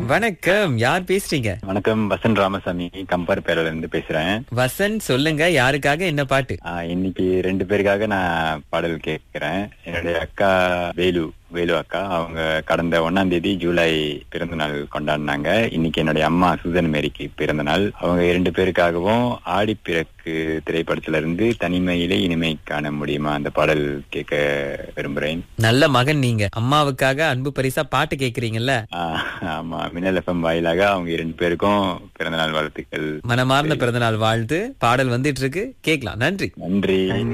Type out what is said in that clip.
வணக்கம் யார் பேசுறீங்க வணக்கம் வசந்த் ராமசாமி கம்பர் பேரில இருந்து பேசுறேன் வசந்த் சொல்லுங்க யாருக்காக என்ன பாட்டு ஆஹ் இன்னைக்கு ரெண்டு பேருக்காக நான் பாடல் கேட்கிறேன் என்னுடைய அக்கா வேலு வேலு அக்கா அவங்க கடந்த ஒன்னாம் தேதி ஜூலை பிறந்த நாள் கொண்டாடினாங்க இன்னைக்கு என்னுடைய அம்மா சுசன் மேரிக்கு பிறந்த நாள் அவங்க இரண்டு பேருக்காகவும் ஆடிப்பிறக்கு திரைப்படத்துல இருந்து தனிமையிலே இனிமை காண முடியுமா அந்த பாடல் கேட்க விரும்புறேன் நல்ல மகன் நீங்க அம்மாவுக்காக அன்பு பரிசா பாட்டு கேக்குறீங்கல்ல ஆஹ் ஆமா மின்னல் எஃப்எம் வாயிலாக அவங்க இரண்டு பேருக்கும் பிறந்த நாள் வாழ்த்துக்கள் மனமார்ந்த பிறந்தநாள் வாழ்த்து பாடல் வந்துட்டு இருக்கு கேக்கலாம் நன்றி நன்றி